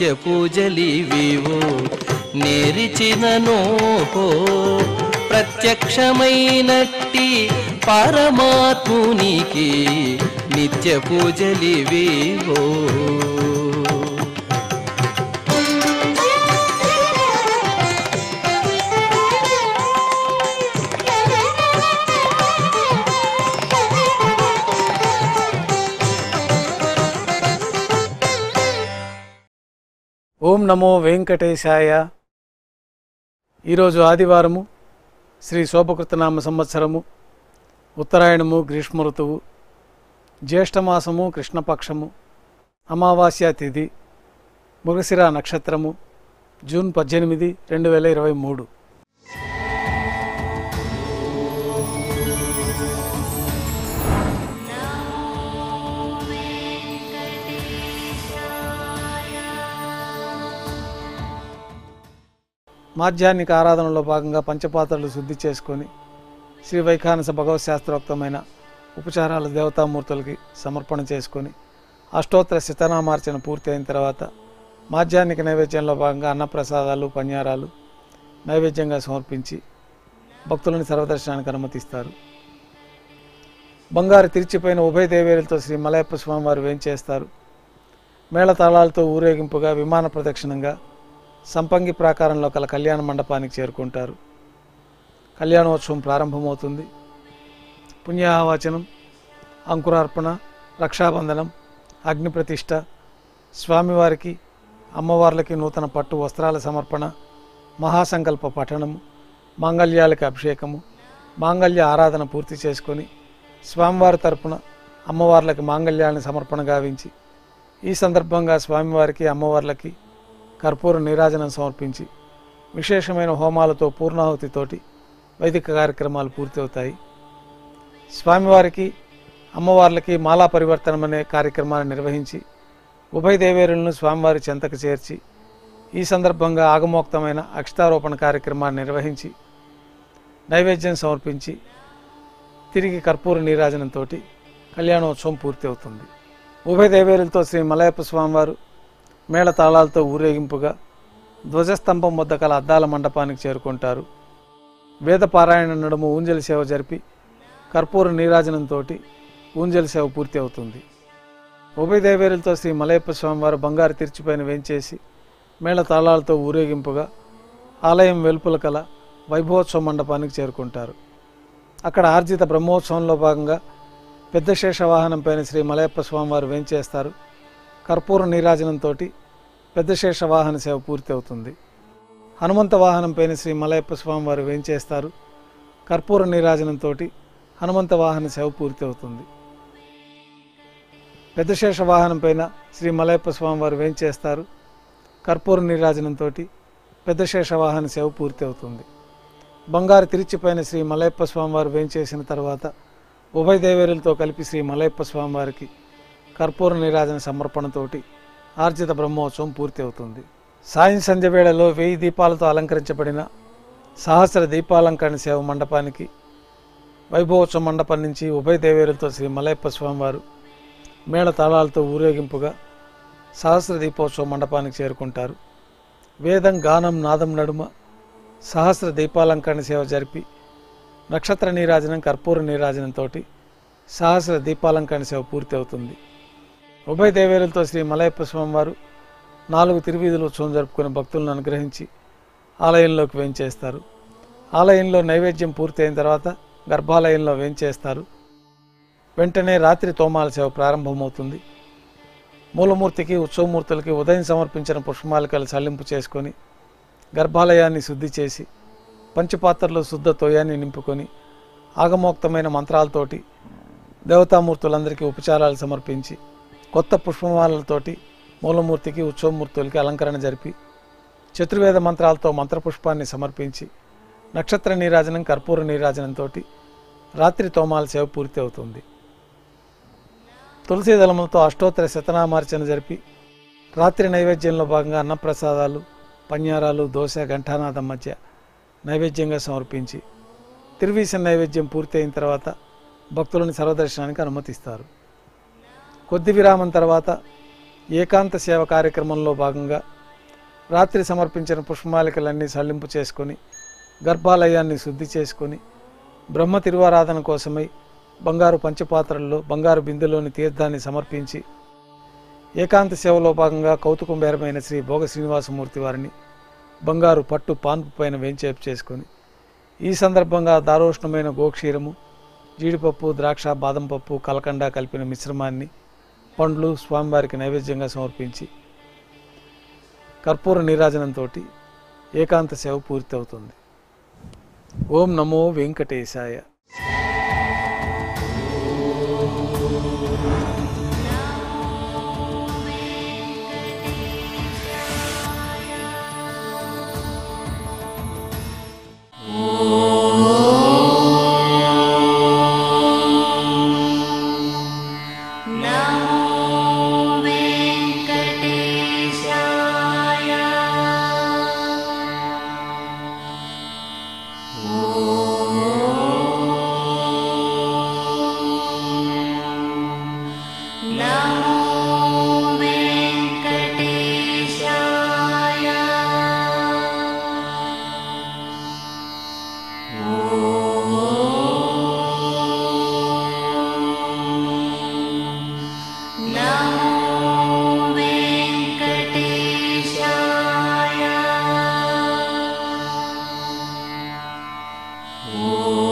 నిత్య పూజలివివో నేరిచిననో ప్రత్యక్షమైనట్టి పరమాత్మునికి నిత్య పూజలివివో ఓం నమో వెంకటేశాయ ఈరోజు ఆదివారము శ్రీ శోభకృతనామ సంవత్సరము ఉత్తరాయణము గ్రీష్మ ఋతువు జ్యేష్ఠమాసము కృష్ణపక్షము అమావాస్య తిథి మృగశిర నక్షత్రము జూన్ పద్దెనిమిది రెండు వేల ఇరవై మూడు మాధ్యాహ్నిక ఆరాధనలో భాగంగా పంచపాత్రలు శుద్ధి చేసుకొని శ్రీ వైఖానస భగవత్ శాస్త్రోక్తమైన ఉపచారాలు దేవతామూర్తులకి సమర్పణ చేసుకొని అష్టోత్తర శతనామార్చన పూర్తి అయిన తర్వాత మాధ్యాహ్నిక నైవేద్యంలో భాగంగా అన్నప్రసాదాలు పన్యారాలు నైవేద్యంగా సమర్పించి భక్తులని సర్వదర్శనానికి అనుమతిస్తారు బంగారు తిరిచిపోయిన ఉభయ దేవేరులతో శ్రీ మలయప్ప స్వామివారు వేంచేస్తారు మేళతాళాలతో ఊరేగింపుగా విమాన ప్రదక్షిణంగా సంపంగి ప్రాకారంలో కల కళ్యాణ మండపానికి చేరుకుంటారు కళ్యాణోత్సవం ప్రారంభమవుతుంది పుణ్యాహవచనం అంకురార్పణ రక్షాబంధనం అగ్నిప్రతిష్ఠ స్వామివారికి అమ్మవార్లకి నూతన పట్టు వస్త్రాల సమర్పణ మహాసంకల్ప పఠనము మాంగళ్యాలకి అభిషేకము మాంగళ్య ఆరాధన పూర్తి చేసుకొని స్వామివారి తరపున అమ్మవార్లకి మాంగళ్యాన్ని సమర్పణ గావించి ఈ సందర్భంగా స్వామివారికి అమ్మవార్లకి కర్పూర నీరాజనం సమర్పించి విశేషమైన హోమాలతో పూర్ణాహుతితోటి వైదిక కార్యక్రమాలు పూర్తవుతాయి స్వామివారికి అమ్మవార్లకి మాలా పరివర్తనం అనే కార్యక్రమాన్ని నిర్వహించి ఉభయ దేవేరులను స్వామివారి చెంతకు చేర్చి ఈ సందర్భంగా ఆగమోక్తమైన అక్షతారోపణ కార్యక్రమాన్ని నిర్వహించి నైవేద్యం సమర్పించి తిరిగి కర్పూర నీరాజనంతో కళ్యాణోత్సవం పూర్తి అవుతుంది ఉభయ దేవేరులతో శ్రీ మలయప్ప స్వామివారు మేళ తాళాలతో ఊరేగింపుగా ధ్వజస్తంభం వద్ద కల అద్దాల మండపానికి చేరుకుంటారు వేద పారాయణ నడుము ఊంజలి సేవ జరిపి కర్పూర నీరాజనంతో ఊంజలి సేవ పూర్తి అవుతుంది ఉభయ దేవేరులతో శ్రీ మలయప్ప స్వామివారు బంగారు తీర్చిపైన వేంచేసి మేళ తాళాలతో ఊరేగింపుగా ఆలయం వెలుపుల కల వైభవోత్సవ మండపానికి చేరుకుంటారు అక్కడ ఆర్జిత బ్రహ్మోత్సవంలో భాగంగా పెద్ద శేష వాహనంపైన శ్రీ మలయప్ప స్వామివారు వేంచేస్తారు కర్పూర నీరాజనంతో పెద్ద శేష వాహన సేవ పూర్తి అవుతుంది హనుమంత వాహనంపైన శ్రీ మలయప్ప స్వామివారు వేంచేస్తారు కర్పూర నీరాజనంతో హనుమంత వాహన సేవ పూర్తి అవుతుంది పెద్ద శేష వాహనంపైన శ్రీ మలయప్ప స్వామివారు వేంచేస్తారు కర్పూర నీరాజనంతో పెద్ద శేష వాహన సేవ పూర్తి అవుతుంది బంగారు తిరిచిపైన శ్రీ మలయప్ప స్వామివారు వేంచేసిన తర్వాత ఉభయ దేవేరులతో కలిపి శ్రీ మలయప్ప స్వామివారికి కర్పూర నీరాజన సమర్పణతోటి ఆర్జిత బ్రహ్మోత్సవం పూర్తి అవుతుంది సాయం సంధ్య వేళలో వెయ్యి దీపాలతో అలంకరించబడిన సహస్ర దీపాలంకరణ సేవ మండపానికి వైభవోత్సవ మండపం నుంచి ఉభయ దేవేరులతో శ్రీ మలయప్ప స్వామివారు మేళ తాళాలతో ఊరేగింపుగా సహస్ర దీపోత్సవ మండపానికి చేరుకుంటారు వేదం గానం నాదం నడుమ సహస్ర దీపాలంకరణ సేవ జరిపి నక్షత్ర నీరాజనం కర్పూర నీరాజనంతో సహస్ర దీపాలంకరణ సేవ పూర్తి అవుతుంది ఉభయ దేవేరులతో శ్రీ మలయప్ప స్వామివారు నాలుగు తిరువీధుల ఉత్సవం జరుపుకునే భక్తులను అనుగ్రహించి ఆలయంలోకి వేంచేస్తారు ఆలయంలో నైవేద్యం పూర్తి అయిన తర్వాత గర్భాలయంలో వేంచేస్తారు వెంటనే రాత్రి తోమాల సేవ ప్రారంభమవుతుంది మూలమూర్తికి ఉత్సవమూర్తులకి ఉదయం సమర్పించిన పుష్పమాలికలు చల్లింపు చేసుకొని గర్భాలయాన్ని శుద్ధి చేసి పంచపాత్రలో శుద్ధ తోయాన్ని నింపుకొని ఆగమోక్తమైన మంత్రాలతోటి దేవతామూర్తులందరికీ ఉపచారాలు సమర్పించి కొత్త పుష్పమాలతోటి మూలమూర్తికి ఉత్సవమూర్తులకి అలంకరణ జరిపి చతుర్వేద మంత్రాలతో మంత్రపుష్పాన్ని సమర్పించి నక్షత్ర నీరాజనం కర్పూర నీరాజనంతో రాత్రి తోమాల సేవ పూర్తి అవుతుంది తులసి దళములతో అష్టోత్తర శతనామార్చన జరిపి రాత్రి నైవేద్యంలో భాగంగా అన్నప్రసాదాలు పన్యారాలు దోశ ఘంటానాథం మధ్య నైవేద్యంగా సమర్పించి తిరువీస నైవేద్యం పూర్తి అయిన తర్వాత భక్తులను సర్వదర్శనానికి అనుమతిస్తారు కొద్ది విరామం తర్వాత ఏకాంత సేవ కార్యక్రమంలో భాగంగా రాత్రి సమర్పించిన పుష్పమాలికలన్నీ సల్లింపు చేసుకొని గర్భాలయాన్ని శుద్ధి చేసుకొని బ్రహ్మ తిరువారాధన కోసమై బంగారు పంచపాత్రల్లో బంగారు బిందెలోని తీర్థాన్ని సమర్పించి ఏకాంత సేవలో భాగంగా కౌతుకంబేరమైన శ్రీ భోగ శ్రీనివాసమూర్తి వారిని బంగారు పట్టు పాన్పు పైన వేంచేపు చేసుకొని ఈ సందర్భంగా దారోష్ణమైన గోక్షీరము జీడిపప్పు ద్రాక్ష బాదం పప్పు కలకండ కలిపిన మిశ్రమాన్ని పండ్లు స్వామివారికి నైవేద్యంగా సమర్పించి కర్పూర నీరాజనంతో ఏకాంత సేవ పూర్తవుతుంది ఓం నమో వెంకటేశాయ ఓ